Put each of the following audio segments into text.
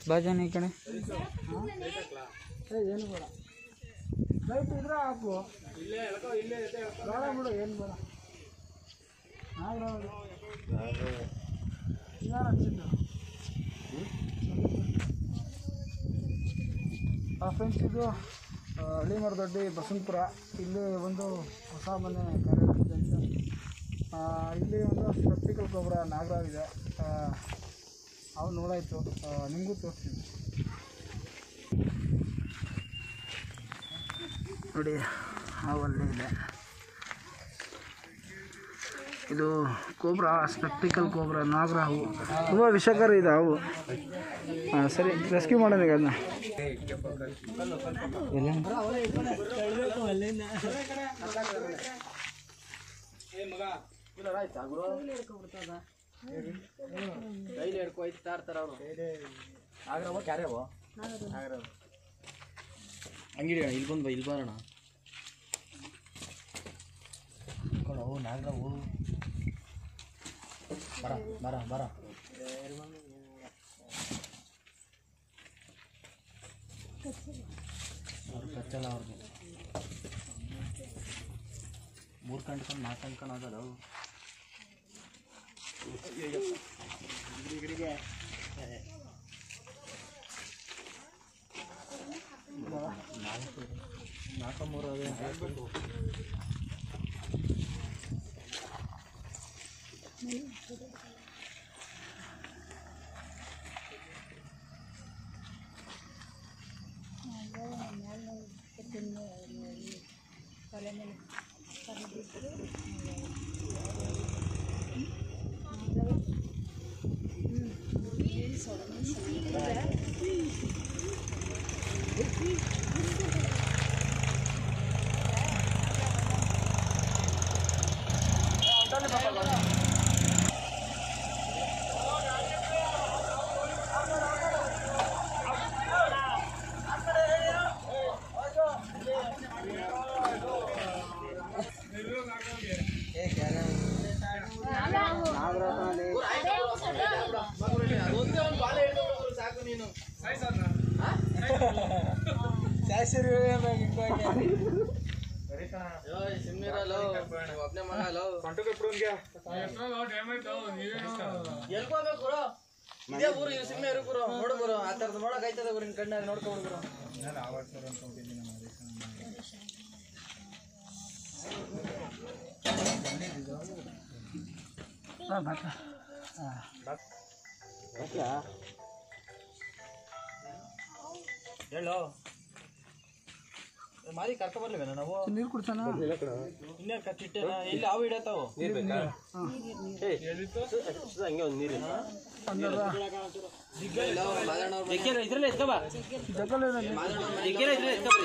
ಬಾಜಾನ ಈ ಕಡೆ ಏ, ಏನು ಬೇಡ ಲೈಟ್ ಇದ್ರೆ ಹಾಕು ಬೇಡ ಬಿಡು ಏನು ಬೇಡ ನಾಗರಾವ್ ಯಾರು ಹಚ್ಚಿದ್ದು ಆ ಫ್ರೆಂಡ್ಸ್ ಇದು ಆ, ಹಳ್ಳಿ ಮರದೊಡ್ಡಿ ಬಸಂತಪುರ ಇಲ್ಲಿ ಒಂದು ಹೊಸ ಮನೆ ಕಾರ್ಯಕ್ರಮ ಇಲ್ಲಿ ಒಂದು ಸ್ಪೆಕ್ಟಿಕಲ್ ಗೊಬ್ಬರ ನಾಗರಾವ್ ಇದೆ ಅವು ನೋಡಾಯ್ತು ಆ, ನಿಮಗೂ ತೋರಿಸ್ತೀನಿ ನೋಡಿ ಹಾವಲ್ಲೇ ಇದೆ ಇದು ಕೋಬ್ರಾ ಸ್ಪೆಕ್ಟಿಕಲ್ ಕೋಬ್ರಾ ನಾಗರಾವು ತುಂಬ ವಿಷಕರ ಇದೆ ಹಾವು ಹಾಂ ಸರಿ ರೆಸ್ಕ್ಯೂ ಮಾಡೋಣ ಈಗ ಅದನ್ನ ಕೈಲಿ ಹಿಡ್ಕೊ ಹೋಯ್ತಾ ಇರ್ತಾರ ಅವರು ಆಗ್ರವ ಕ್ಯಾರೇವ ಹಂಗಿಡಿ ಇಲ್ಲಿ ಬಂದು ಬಾ ಇಲ್ಲಿ ಬಾರಣ ಅವು ನಾಗ್ರವು ಬರ ಬರ ಬರ ಅವ್ರು ಕಚ್ಚಲ್ಲ ಅವ್ರಿಗೆ ಮೂರು ಕಂಡ್ಕೊಂಡು ನಾಲ್ಕು ಕಂಡ್ಕೊಂಡು ಆಗಲ್ಲ ಅವು ನಾಲ್ಕು ಮೂರು ಅದೇ ಒಬ್ಬನೇ ಮಗ ಅಲ್ಲ ಎಲ್ಕೋಬೇಕು ಗುರು ಇದೇ ಊರು ಇವ್ ಸಿಮ್ಮೆ ಇರು ಗುರು ನೋಡು ಗುರು ಆ ಥರದ್ದು ನೋಡಕ್ ಆಯ್ತದ ಗುರು ನಿನ್ ಕಣ್ಣಾಗ ನೋಡ್ಕೊಬಿಡು ಗುರು ಹಾಂ ಬಾಕ ಹೇಳು ಮಾರಿ ಕರ್ಕೊ ಬರ್ಲಿವೇನ ನಾವು ನೀರು ಕುಡ್ಸೋಣ ಇನ್ನೇನು ಕಚ್ಚಿಟ್ಟೆ ಇಲ್ಲಿ ಅವು ಹಿಡತಾವು ಇದ್ರಲ್ಲೇ ಎತ್ಕೊಬ ಇದ್ರಲ್ಲೇ ಎತ್ಕೊಬ್ರಿ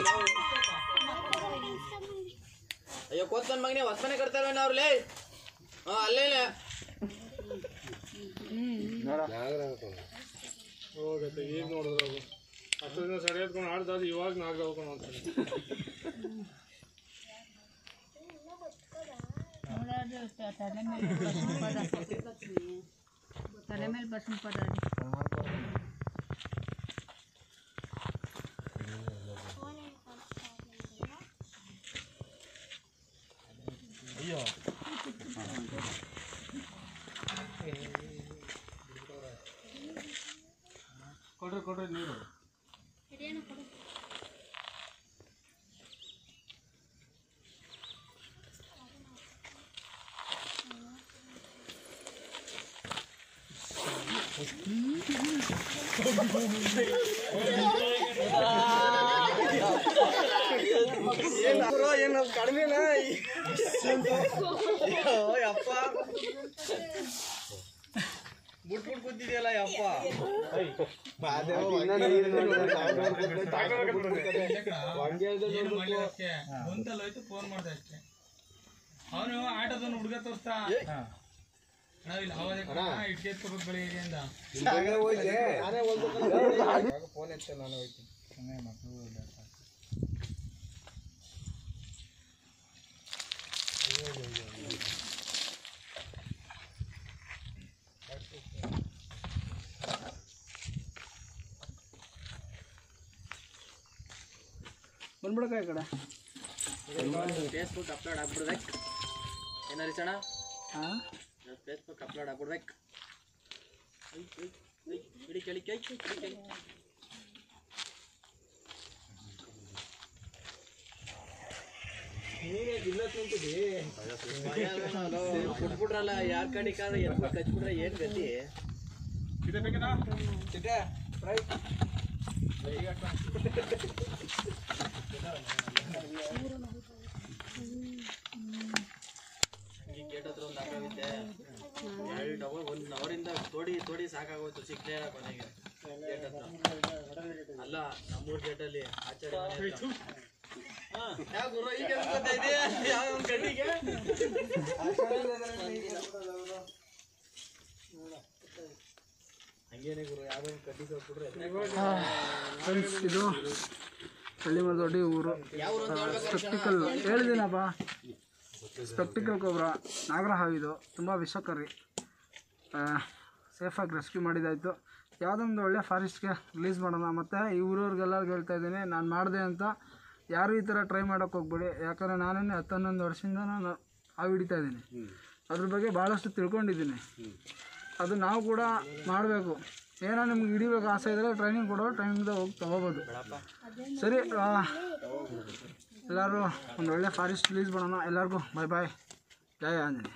ಅಯ್ಯೋ ಕೋತ್ ನನ್ ಮಗನೇ ಹೊಸ ಮನೆ ಕಟ್ತಾರವೇನ ಅವ್ರು ಲೇ ಹಾ ಅಲ್ಲೇ ಇಲ್ಲ ಹೋಗತ್ತೆ ಈಗ ನೋಡಿದ್ರೆ ಅದು ಹತ್ತು ದಿನ ಸರಿ ಎತ್ಕೊಂಡು ಆಡ್ದಾದ ಇವಾಗ ನಾಗ ಹೋಗೋಣ ಅಂತ ತಲೆ ಮೇಲೆ ಬಸವನ ಪದ ತಲೆ ಮೇಲೆ ಬಸವನ ಪದ ಅದು. ಕೊಡ್ರಿ ಕೊಡ್ರಿ ನೀರು ಏನು ಕಡಿಮೆನಾ ಯಪ್ಪ ಬಿಟ್ ಬಿಟ್ ಕೂತಿದ್ಯಲ್ಲ ಯಪ್ಪ ಒಂದಲ್ಲ ಹೋಯ್ತು ಫೋನ್ ಮಾಡ್ದೆ ಅಷ್ಟೇ ಅವನು ಆಟೋದನ್ನು ಹುಡುಗ ತೋರಿಸ್ತಾ ನಾವಿಲ್ಲ ಅವಾಗ ಇಟ್ಕೆ ಎತ್ಕೋಬೇಕು ಬೆಳಿಗ್ಗೆ ಅಂತ ಫೋನ್ ಎತ್ತೆ ನಾನು ಹೋಯ್ತೀನಿ ಸುಮ್ಮನೆ ಮಕ್ಕಳು ಬಂದ್ಬಿಡಕ ಈ ಕಡೆ ಫೇಸ್ಬುಕ್ ಅಪ್ಲೋಡ್ ಆಗ್ಬಿಡ್ಬೇಕು ಏನಾರಿ ಸಣ್ಣ ಹಾಂ ಫೇಸ್ಬುಕ್ ಅಪ್ಲೋಡ್ ಆಗ್ಬಿಡ್ಬೇಕು ಇಡಿ ಕೇಳಿ ಕೇಳಿ ಕೇಳಿ ಕೊಟ್ಬಿಟ್ರಲ್ಲ ಯಾರ್ ಕಡಿಕಾದ್ರೆ ಎದ್ದು ಕಚ್ಬಿಟ್ರೆ ಏನ್ ಗತಿ ಈ ಗೇಟ್ ಹತ್ರ ಒಂದು ಹಾಕಾಗಿದ್ದೆ ಎರಡು ಡಬಲ್ ಒಂದು ಅವರಿಂದ ತೋಡಿ ತೋಡಿ ಸಾಕಾಗೋಯ್ತು ಸಿಕ್ಲೇ ಇಲ್ಲ ಕೊನೆಗೆ ಗೇಟ್ ಹತ್ರ ಅಲ್ಲ ನಮ್ಮೂರ್ ಗೇಟಲ್ಲಿ ಆಚರಣೆ ಮನೆ ಹತ್ರ. ಯಾವ ಗುರು ಈಗ ಅನ್ಕೋತಾ ಇದೀಯ? ಯಾವ ಒಂದ್ ಗಂಡಿಗೆ ಹಂಗೇನೆ ಗುರು ಯಾವ್ದೋ ಒಂದು ಕಡ್ಡಿ ಕೊಟ್ಬಿಟ್ರೆ ಫ್ರೆಂಡ್ಸ್ ಇದು ಹಳ್ಳಿ ಮರದೊಡ್ಡಿ ಊರು ಯಾವ ಊರು ಅಂತ ಹೇಳ್ಬೇಕು ಸ್ಪೆಕ್ಟಿಕಲ್ ಹೇಳಿದ್ದೀನಪ್ಪ ಸ್ಪೆಕ್ಟಿಕಲ್ ಗೊಬ್ಬರ ನಾಗರ ಹಾವಿದು ತುಂಬ ವಿಷಕರಿ ಸೇಫಾಗಿ ರೆಸ್ಕ್ಯೂ ಮಾಡಿದ್ದಾಯಿತು ಯಾವುದೊಂದು ಒಳ್ಳೆ ಫಾರೆಸ್ಟ್ಗೆ ರಿಲೀಸ್ ಮಾಡೋಣ ಮತ್ತು ಈ ಊರವ್ರಿಗೆಲ್ಲರಿಗೂ ಹೇಳ್ತಾ ಇದ್ದೀನಿ ನಾನು ಮಾಡಿದೆ ಅಂತ ಯಾರು ಈ ಥರ ಟ್ರೈ ಮಾಡೋಕ್ಕೆ ಹೋಗ್ಬೇಡಿ ಯಾಕಂದರೆ ನಾನೇ ಹತ್ತು ಹನ್ನೊಂದು ವರ್ಷದಿಂದ ನಾನು ಹಾವು ಹಿಡಿತಾ ಇದ್ದೀನಿ ಅದ್ರ ಬಗ್ಗೆ ಭಾಳಷ್ಟು ತಿಳ್ಕೊಂಡಿದ್ದೀನಿ ಅದು ನಾವು ಕೂಡ ಮಾಡಬೇಕು ಏನೋ ನಿಮ್ಗೆ ಹಿಡಿಬೇಕು ಆಸೆ ಇದ್ದರೆ ಟ್ರೈನಿಂಗ್ ಕೊಡೋ ಟ್ರೈನಿಂಗ್ದ ಹೋಗಿ ತೊಗೋಬೋದು ಸರಿ ಆ, ಎಲ್ಲರೂ ಒಂದು ಒಳ್ಳೆ ಫಾರೆಸ್ಟ್ ರಿಲೀಸ್ ಮಾಡೋಣ ಎಲ್ಲರಿಗೂ ಬಾಯ್ ಬಾಯ್ ಜಯ ಆಂಜನೇಯ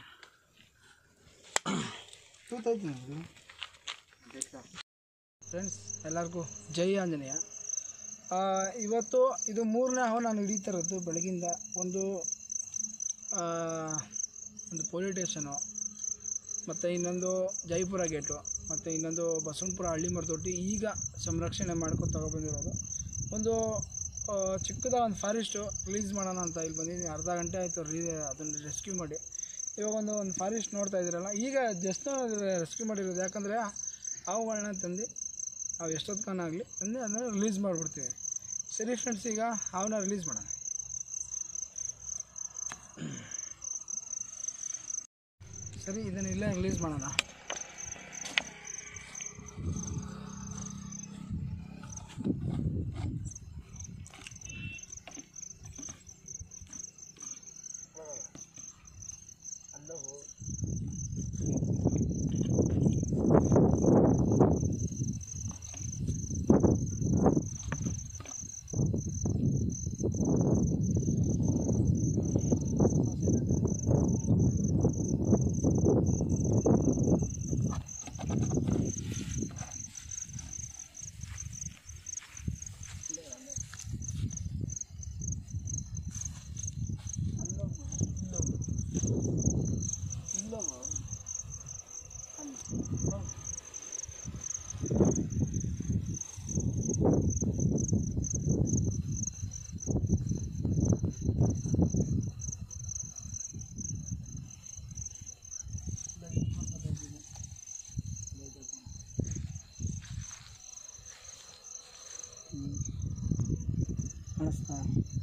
ಫ್ರೆಂಡ್ಸ್ ಎಲ್ಲರಿಗೂ ಜೈ ಆಂಜನೇಯ ಆ, ಇವತ್ತು ಇದು ಮೂರನೇ ಹಾವು ನಾನು ಹಿಡಿತಾ ಇರೋದು ಬೆಳಗಿಂದ ಒಂದು ಆ, ಒಂದು ಪೊಲೀಸ್ ಸ್ಟೇಷನು ಮತ್ತು ಇನ್ನೊಂದು ಜೈಪುರ ಗೇಟು ಮತ್ತು ಇನ್ನೊಂದು ಬಸವನಪುರ ಹಳ್ಳಿ ಮರದೊಡ್ಡಿ ಈಗ ಸಂರಕ್ಷಣೆ ಮಾಡ್ಕೊಂಡು ತಗೊಬಂದಿರೋದು ಒಂದು ಆ, ಚಿಕ್ಕದ ಒಂದು ಫಾರೆಸ್ಟು ರಿಲೀಸ್ ಮಾಡೋಣ ಅಂತ ಇಲ್ಲಿ ಬಂದಿದ್ದೀನಿ ಅರ್ಧ ಗಂಟೆ ಆಯಿತು ರೀ ಅದನ್ನು ರೆಸ್ಕ್ಯೂ ಮಾಡಿ ಇವಾಗ ಒಂದು ಒಂದು ಫಾರೆಸ್ಟ್ ನೋಡ್ತಾ ಇದ್ದೀರಲ್ಲ ಈಗ ಜಸ್ಟ್ ರೆಸ್ಕ್ಯೂ ಮಾಡಿರೋದು ಯಾಕಂದರೆ ಹಾವುಗಳನ್ನ ತಂದು ಅವು ಎಷ್ಟೊತ್ಕನಾಗಲಿ ತಂದು ಅದನ್ನು ರಿಲೀಸ್ ಮಾಡಿಬಿಡ್ತೀವಿ ಸರಿ ಫ್ರೆಂಡ್ಸ್ ಈಗ ಹಾವನ್ನ ರಿಲೀಸ್ ಮಾಡೋಣ ಸರಿ ಇದನ್ನು ಇಲ್ಲೇ ರಿಲೀಸ್ ಮಾಡೋಣ ಕಾಣಿಸ್ತಾ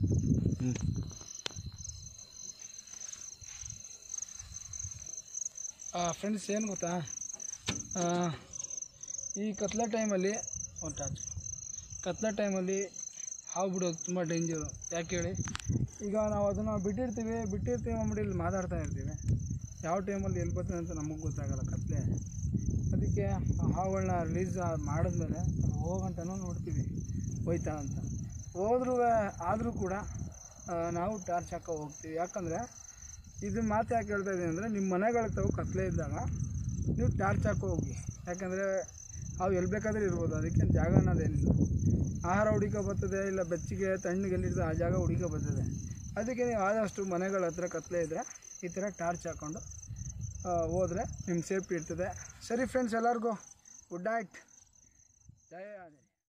ಫ್ರೆಂಡ್ಸ್ ಏನು ಗೊತ್ತಾ ಆ, ಈ ಕತ್ಲ ಟೈಮಲ್ಲಿ ಒಂದು ಟಾರ್ಚ್ ಕತ್ಲ ಟೈಮಲ್ಲಿ ಹಾವು ಬಿಡೋದು ತುಂಬ ಡೇಂಜರು ಯಾಕೆ ಹೇಳಿ ಈಗ ನಾವು ಅದನ್ನು ಬಿಟ್ಟಿರ್ತೀವಿ ಬಿಟ್ಟಿರ್ತೀವಿ ಅಂದ್ಬಿಟ್ಟು ಇಲ್ಲಿ ಮಾತಾಡ್ತಾ ಇರ್ತೀವಿ ಯಾವ ಟೈಮಲ್ಲಿ ಎಲ್ಲಿ ಬರ್ತದೆ ಅಂತ ನಮಗೆ ಗೊತ್ತಾಗಲ್ಲ ಕತ್ಲೆ ಅದಕ್ಕೆ ಆ ಹಾವುಗಳನ್ನ ರಿಲೀಸ್ ಮಾಡಿದ್ಮೇಲೆ ಅದು ಹೋಗಂಟನೂ ನೋಡ್ತೀವಿ ಹೋಯ್ತಾ ಅಂತ ಹೋದ್ರೂ ಆದರೂ ಕೂಡ ಆ, ನಾವು ಟಾರ್ಚ್ ಹಾಕೋ ಹೋಗ್ತೀವಿ ಯಾಕಂದರೆ ಇದು ಮಾತು ಯಾಕೆ ಹೇಳ್ತಾ ಇದ್ದೀನಿ ಅಂದರೆ ನಿಮ್ಮ ಮನೆಗಳಿಗೆ ತಾವು ಕತ್ಲೆ ಇದ್ದಾಗ ನೀವು ಟಾರ್ಚ್ ಹಾಕೋ ಹೋಗಿ ಯಾಕಂದರೆ ಅವು ಎಲ್ಲಿ ಬೇಕಾದ್ರೆ ಇರ್ಬೋದು ಅದಕ್ಕೆ ಜಾಗ ಅನ್ನೋದೇನಿಲ್ಲ ಆಹಾರ ಹುಡುಕೋ ಬರ್ತದೆ ಇಲ್ಲ ಬೆಚ್ಚಗೆ ತಣ್ಣಗೆಲ್ಲಿರ್ತದೆ ಆ ಜಾಗ ಹುಡುಕೋ ಬರ್ತದೆ ಅದಕ್ಕೆ ನೀವು ಆದಷ್ಟು ಮನೆಗಳ ಹತ್ರ ಕತ್ಲೆ ಇದ್ದರೆ ಈ ಥರ ಟಾರ್ಚ್ ಹಾಕ್ಕೊಂಡು ಆ, ಹೋದ್ರೆ ನಿಮ್ಮ ಸೇಫ್ಟಿ ಇರ್ತದೆ ಸರಿ ಫ್ರೆಂಡ್ಸ್ ಎಲ್ಲರಿಗೂ ಗುಡ್ ನೈಟ್ ಜಯ ಆಂಜನೇಯ